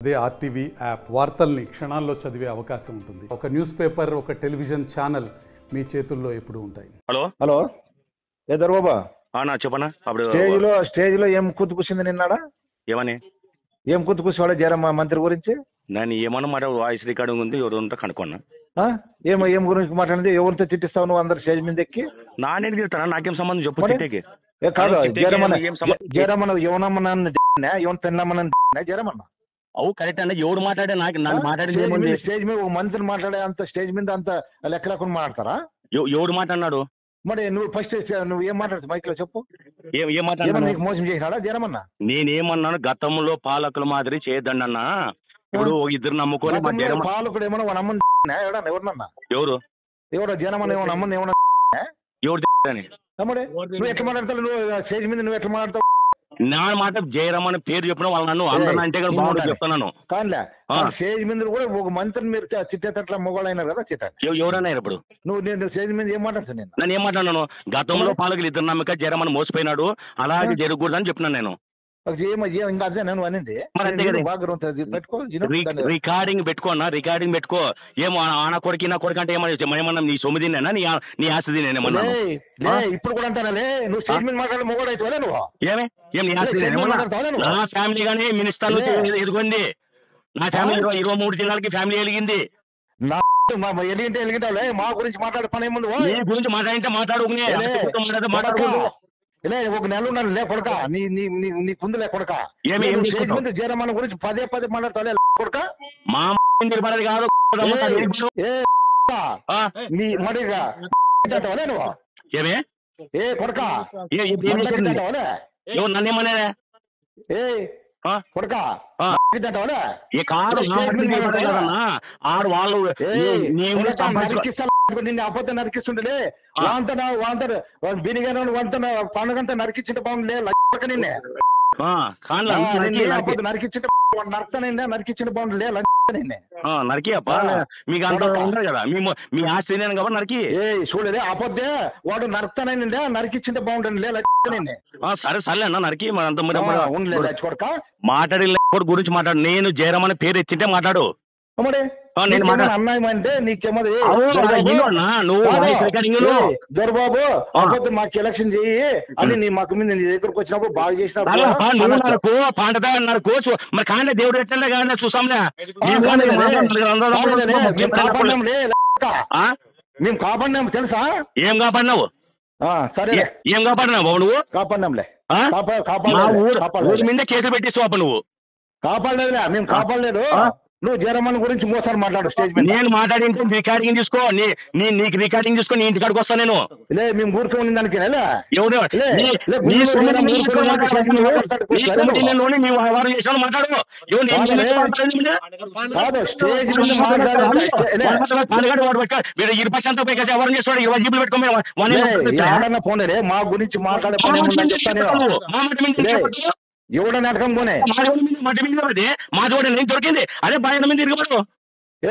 అదే RTV app వార్తల్ని క్షణాల్లో చదివే అవకాశం ఉంటుంది ఒక న్యూస్ పేపర్ ఒక టెలివిజన్ ఛానల్ మీ చేతుల్లో ఎప్పుడూ ఉంటాయి హలో హలో ఏ దొరబాబా ఆ, నా చెప్పనా అప్పుడు స్టేజ్ లో స్టేజ్ లో ఏం కుత్తు కూసింది నిన్నాడా ఏమని ఏం కుత్తు కూర్చోవాడు జరమ్మ మంత్రి గురించి నేను ఏమన్నా మాట వాయిస్ రికార్డింగ్ ఉంది ఎవరు ఉంటే కనుక్కున్నా ఆ? ఏమో ఏం గురించి మాట్లాడింది ఎవరితో తిట్టిస్తావు నువ్వు అందరు స్టేజ్ మీద ఎక్కి నానేది తిడతానా నాకేం సంబంధం చెప్పు మరి? తిట్టేకి ఏ కాదు ఆ, తిట్టేకి జరమన్న ఏం సంబంధం? జరమన్న ఎవనమ్మన్న ఎవన్ పెన్నమ్మన్న జరమన్న అవు కరెక్ట్ అన్న ఎవడు మాట్లాడే నాకు నన్ను మాట్లాడింది స్టేజ్ ఏముంది మీద స్టేజ్ మీద ఒక మంత్రి మాట్లాడే అంత స్టేజ్ మీద అంత లెక్క లేకుండా మాట్లాడతారా ఎవ- ఎవడు మాట్లాడినాడు మరి నువ్వు ఫస్ట్ నువ్వు ఏం మాట్లాడుతావు మైక్ లో చెప్పు ఏం ఏం ఏమన్నా మాట్లాడినాడు నీకు మోసం చేసినాడా జరమన్న నేనేమన్నాను గతంలో పాలకుల మాదిరి చేయొద్దండి అన్న ఇప్పుడు ఒక ఇద్దరు నమ్ముకొని మా జనం పాలకుడు ఏమన్నా వాడు అమ్మని ఎవడన్నా ఎవరన్నా ఎవరు ఎవడో జనమన్న ఏమన్నా అమ్మని ఏమన్నా ఎవరు తిట్టారని తమ్ముడే నువ్వు ఎట్లా మాట్లాడతావు నువ్వు స్టేజ్ మీద నువ్వు ఎట్లా మాట్లాడతావు నా మాట జయరామ్ అని పేరు చెప్పిన వాళ్ళు నన్ను అందరూ అంటే కూడా బాగుంటుంది చెప్తున్నాను కానిలే ఆ. స్టేజ్ మీద కూడా ఒక మంత్రిని మీరు చి- చిట్టేటట్ల మొగోళ్ళు అయినారు కదా చిట్టండి ఎవ- ఎవరన్నారు ఇప్పుడు నువ్వు నేను స్టేజ్ మీద ఏం మాట్లాడుతావు నేను నేను ఏం మాట్లాడినాను గతంలో పాలకులు ఇద్దరు నమ్మక జరమని మోసపోయినాడు అలాగే జరగకూడదని చెప్పినాను నేను ఒక ఏం ఏం ఇంకా అదే నేను అనింది మరి అంతే కదా. బాగా ఉంటుంది. పెట్టుకో విను. రి- దాన్ని- రికార్డింగ్ పెట్టుకోనా రికార్డింగ్ పెట్టుకో ఏమో ఆ- ఆన కొడుకు నా కొడుకు అంటే ఏమన్నా ఏమన్నా నీ సొమ్ము తిన్నానా నీ ఆ- నీ ఆస్తి తినేమన్నా లే లే ఇప్పుడు కూడా అంటానా లే నువ్వు స్టేజ్ మీద మాట్లాడే మొగోడు అవుతావా నువ్వు ఏమే ఏం నీ ఆస్తి లే, తినేమన్నా? మాట్లాడతావా నువ్వు? నా ఫ్యామిలీ గానీ మినిస్టర్ నుంచి లే. ఎదుగుంది నా ఫ్యామిలీ ఇరవై ఇరవై మూడు జిల్లాలకి ఫ్యామిలీ ఎలిగింది నా మా- మా ఎలిగింటే ఎలిగింటావు లే మా గురించి మాట్లాడే పని ఏముంది ఓ? నీ గురించి మాట్లాడింటే మాట్లాడుకునే లే, మాట్లాడితే కొడకా. మాట్లాడుకో లే ఒక నెల ఉన్నాను లే కొడక నీ నీ నీ నీ కుందు లే కొడక ఏమి, నేను ఏం స్టేజ్ తీసుకుంటావు? మీద జయరామన్ గురించి పదే పదే మాట్లాడతావు లే కొడక మా ఇంటికి పడేది కాదు రమ్మంటారు, ఏ, ఎలిగిపోరు. ఏ ఆ, నీ మడిగా అంటావా లే నువ్వు ఏమే ఏ కొడక ఏ- ఇప్పుడు ఏం చేసేది అంటావా లే? ఎవరు నన్నేమన్నా ఏ ఆ? కొడక ఆ. అంటావా లే? ఏ కాదు మరి నా స్టేజ్ మట్టికి మీద దిగబడదు మాట్లాడరా? కదన్నా ఆడు వాళ్ళు ఏయ్, నీ- నీ ఊళ్ళో కొడకా, సంపాదించుకో నరికిస్తా నిన్ను అబద్ధం నరికిస్తుండలే ఆ. వాంతన వాంతన బినిగాను వంతన పండుగంతా నరికించిన బాగుంది లక్క నిన్నే ఆ, కాదులే, ఆ, నరికి, నిన్నే నరికి. అబద్ధం నరికించిన నరకతానండి నరికించిన బాగుంది లే లక్క నిన్నే ఆ, నరికి అప్ప ఆ. మీకు అంత కొడకా. ఉండదు కదా మీ మొ- మీ ఆస్తి నేను కాబట్టి నరికి ఏ చూడలే అబద్దే వాడు నరకతానండి నరికిచ్చింటే బాగుంటుంది లే లక్క నిన్నే ఆ, సరే సరే అన్న నరికి మరి అంత మరి ఆ, ఉండలే లచ్చి కొడక మాట్లాడి గురించి మాట్లాడు నేను జయరామ్ అనే పేరు ఎత్తింటే మాట్లాడు అమ్మడే ఆ, నేను నీకేమైనా మాట్లా- అన్యాయం అంటే నీకేమో ఏ, అవును, దొరబాబు, ఇల్లు అన్నా, నువ్వు కాదు, వాయిస్ రికార్డింగ్ లో. ఏ, దొరబాబు ఆ. అబద్ధం మాకు ఎలక్షన్ చెయ్యి అని నీ మాకు మీద నీ దగ్గరకు వచ్చినప్పుడు బాగా చేసినప్పుడు సరే అప్ప, నువ్వు అనొచ్చు. నరకు పాండదా నరకు చూ- మరి కానీ దేవుడు ఎట్లా కానీ చూసాంలే ఆ, నీవు కానీ కాదులే, మాట్లాడుతున్నారు, అందరూ కాదులే, మేము అందరూ కాపాడినాం లే, లెక్క. ఆ? మేము కాపాడినాం తెలుసా ఏం కాపాడినావు ఆ, సరే ఏ- ఏం కాపాడినావు బాబు నువ్వు కాపాడినాంలే ఆ? కాపా మా కాపాడలేదు ఊరు ఊరి కాపాడలేదు మీద కేసులు పెట్టేస్తావు అప్ప నువ్వు కాపాడలేదులే మేము కాపాడలేదు ఆ? నువ్వు జరమన్ గురించి ఇంకోసారి మాట్లాడు స్టేజ్ మీద నేను మాట్లాడింటే రికార్డింగ్ తీసుకో నీ నీ- నీకు రికార్డింగ్ తీసుకో నీ ఇంటికాడికి వస్తా నేను లే మేము ఊరికే ఉన్న దానికి లే ఎవడు లే, నీ- లే, నీ గుండు సొమ్ము మీద తిని ఊరుకొని తీసుకొని మాట్లాడు, మాట్లాడు. మాట్లాడు, నువ్వు మాట్లాడు, నీ సొమ్ము మాట్లాడు. తిన్నోని నీ వ్యవహారం చేసిన మాట్లాడు ఎవడు నీ కాదులే. సొమ్ము తెచ్చి మాట్లాడేది మీద? కాదు స్టేజ్ మీద మాట్లాడాలి స్టే- లే, వాడు అసలు పాలుగాడు వాడు పక్క వీడు ఇరు పర్సెంట్ పైకి వ్యవహారం చేస్తాడు ఇరవై జీబులు పెట్టుకోమే లే, ఎవడన్నా పోనీ రే మా గురించి మాట్లాడే పని ఏముందని చెప్తాను మా మాట మీద లే. చెప్పొద్దు. ఎవడ నాటకం పోనే మా జోడి మీద మాట మీద పడితే మా జోడి నేను దొరికింది అదే బాయన మీద తిరగబడు ఏ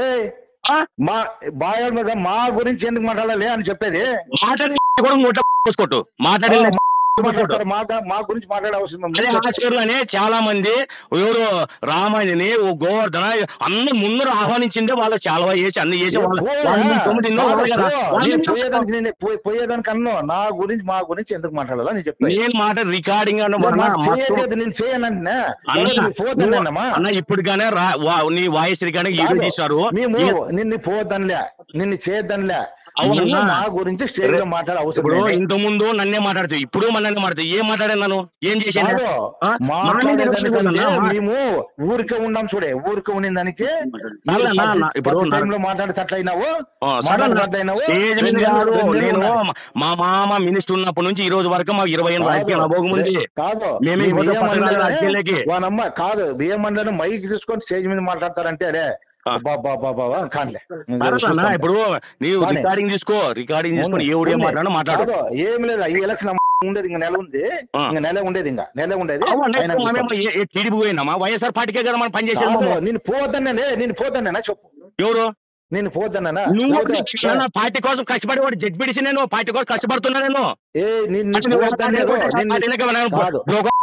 మా బాయ్ మీద మా గురించి ఎందుకు మాట్లాడాలి అని చెప్పేది మాట్లాడి కూడా మూట పోసుకోట్టు మాట్లాడి ఆ, మాట్లాడతారు మా మా గురించి మాట్లాడే అవసరం అదే ఉంది. ఆశ్చర్యలోనే చాలా మంది ఎవరు రామాయణని ఓ గోవర్ధన అన్ని ముందర ఆహ్వానించిందే వాళ్ళు చాలా చేసి అన్ని చేసి వాళ్ళు పోయా? వాళ్ళు నీ సొమ్ము తిన్నావు కాదు, వాళ్ళు కదా పో. వాళ్ళు నేను ఎందుకు పోయేదానికి నేను పోయే- పోయేదానికి అన్నో నా గురించి మా గురించి ఎందుకు మాట్లాడాలా నేను చెప్పాను నేను మాట రికార్డింగ్ అన్న వలన నాకు మొత్తం- చేయలేదు నేను చేయనంటున్నా అన్న, పోతానమ్మా అన్న ఇప్పటిగానే రా- వా- నీ వాయిస్ రికార్డింగ్ వీడియో తీశారు మేము ఈ- నిన్ను పోద్దనిలే నిన్ను చేయొద్దనిలే అవునా? నువ్వు నా గురించి స్టేజ్ లో మాట్లాడే అవసరం ఇప్పుడు లేదు. ఇంత ముందు నన్నే మాట్లాడుతావు ఇప్పుడు మన నన్నే మాట్లాడుతావు ఏం మాట్లాడాను నన్ను ఏం చేశాను కాదు ఆ? మాట్లాడేదానికంటే మా- మేము ఊరికే ఉన్నాం చూడే ఊరికే ఉన్నదానికి సరే అన్న, అన్న, ఇప్పుడు నా- టైంలో మాట్లాడేటట్లయినావు ఆ, సరే అన్న. మాట్లాడట్లయినావు స్టేజ్ మీద కాదు నేను మా మామ మినిస్టర్ ఉన్నప్పటి నుంచి ఈ రోజు వరకు మా ఇరవై ఎనిమిది అయిపోయిన భోగముంది కాదు మేమే మేము పోతే బియ్యం పట్టణాలు మండలనే- రాజకీయాలకి. వానమ్మ కాదు బియ్యం మండలం మైక్ తీసుకొని స్టేజ్ మీద మాట్లాడతారంటే అరే ఆ. బాబా బాబా కాదులే సరే అన్న, ఇప్పుడు నీవు బానే. రికార్డింగ్ తీసుకో రికార్డింగ్ తీసుకొని ఎవడు ఏం మాట్లాడో మాట్లాడు కాదు ఏం లేదు ఈ ఎలక్షన్ ఉండేది ఇంకా నెల ఉంది ఆ. ఇంకా నెల ఉండేది ఇంకా నెల ఉండేది అవును, ఆయన చూస్తాం. మనమేమో ఏ- ఏ టీడీపీ పోయినామా వైఎస్ఆర్ పార్టీకే కదా మనం పనిచేసేది కాదు, మనము. నేను పోదన్నా నేను పోదన్నా చెప్పు ఎవరు నేను పోదన్నా నువ్వు నా పార్టీ కోసం కష్టపడి వాడు జడ్పీడిసి నేను పార్టీ కోసం కష్టపడుతున్నా నేను ఏ నిన్ను అంటే నువ్వు పోవద్దనే పార్టీ నిన్ను- పార్టీలకే మనం కాదు బ్రోకర్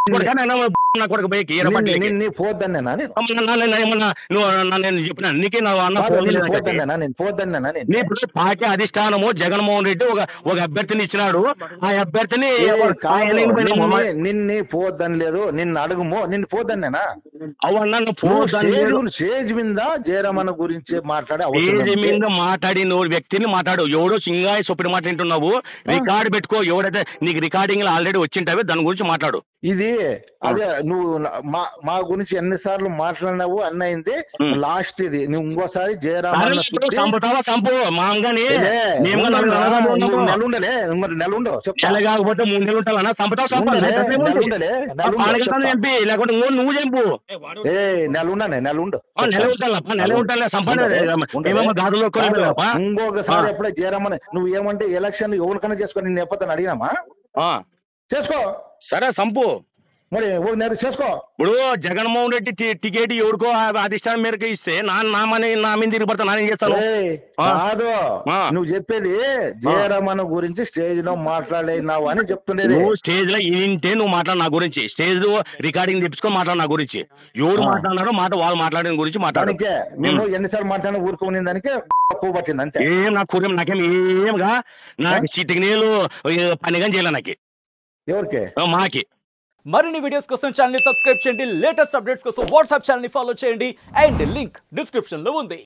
కొడుకా నేను నా కొడుకు పోయి ఈరపట్లకి నిన్ను- నిన్ను పోద్దన్నా నేను ఏమన్నా నువ్వు నన్ను నేను చెప్పిన నీకే నా అన్న కాదు, ఫోన్ నిన్ను చేయలేదు. పోద్దన్నా నేను పోద్దన్నా నేను నీ ఇప్పుడు పార్టీ అధిష్టానము జగన్మోహన్ రెడ్డి ఒక ఒక అభ్యర్థిని ఇచ్చినాడు ఆ అభ్యర్థిని ఏ, కాదు, ఆయన పోయిన మొహం- నిన్ను- నిన్ను పోద్దని లేదు నిన్ను అడుగుమో నిన్ను పోద్దన్నా అవన్న నువ్వు ఫోన్ స్టేజ్ స్టేజ్ మీద జయరామన్న గురించి మాట్లాడే అవసరం స్టేజ్ ఉంది. మీద మాట్లాడి నువ్వు వ్యక్తిని మాట్లాడు ఎవడో సింగాయి సొప్పిడి మాట్లాడుతున్నావు రికార్డ్ పెట్టుకో ఎవడైతే నీకు రికార్డింగ్ ఆల్రెడీ వచ్చింటావే దాని గురించి మాట్లాడు ఇది అదే నువ్వు నా- మా మా గురించి ఎన్నిసార్లు మాట్లాడినావు అన్నయింది ఉమ్. లాస్ట్ ఇది నువ్వు ఇంకోసారి సరే జయరామన్న ఇప్పుడు తిట్టి, చంపుతావా చంపు మాంగాని "ఏ, మేము ఉండరా, నలుగురు ఇంకో ఉన్నాము. నెల ఉండలే ఇంకో నెల ఉండవు చెప్తా నెల కాకపోతే మూడు నెలలు ఉంటావా చంపుతావు చంపాలి ఉండలే, లేకపోతే నెల ఏముంది? ఉండలే, ఆ నెల ఉండవు, పానకత్తాన్ని చెప్తా. చంపి లేకుంటే నువ్వు నువ్వు చంపు ఏ నెల ఉండనే నెల ఉండు ఆ, నెల ఉంటాలా పా, నెల ఉంటాలే సంపాదన ఏమేమో గాదులో కొని కాదు, ఇంకొకసారి ఎప్పుడే జయరామన్న నువ్వు ఏమంటే ఎలక్షన్ ఎవరికైనా చేసుకో నేను చెప్పదని అడిగినామా చేసుకో సరే సంపు మరి ఓ నెల చేసుకో ఇప్పుడు జగన్మోహన్ రెడ్డి టి- టికెట్ ఎవరికో ఆ అధిష్టానం మేరకు ఇస్తే నా నా మన నా మీద తిరిగి పడతా నానేం చేస్తాను ఏయ్, ఆ. కాదు ఆ. నువ్వు చెప్పేది జయరామన్న గురించి స్టేజ్ లో మాట్లాడినావు అని చెప్తుండేది నువ్వు స్టేజ్ లో ఇంటే నువ్వు మాట్లాడు నా గురించి స్టేజ్ లో రికార్డింగ్ తెప్పించుకో మాట్లాడు నా గురించి ఎవరు ఆ. మాట్లాడినారో మాట వాళ్ళు మాట్లాడిన గురించి మాట్లాడు దానికే మేము ఎన్నిసార్లు మాట్లాడినా ఊరుకునే దానికే ఎక్కువ పట్టింది అంతే ఏం నాకు కుర్రం నాకేం ఏమిగా నాకు సిట్టికి నీళ్ళు పనిగా చేయలే నాకు ఎవరికి ఆ, మాకి మరిన్ని వీడియోస్ కోసం ఛానల్ సబ్స్క్రైబ్ చేయండి లేటెస్ట్ అప్డేట్స్ కోసం వాట్సాప్ ఛానల్ ఫాలో చేయండి అండ్ లింక్ డిస్క్రిప్షన్ లో ఉంది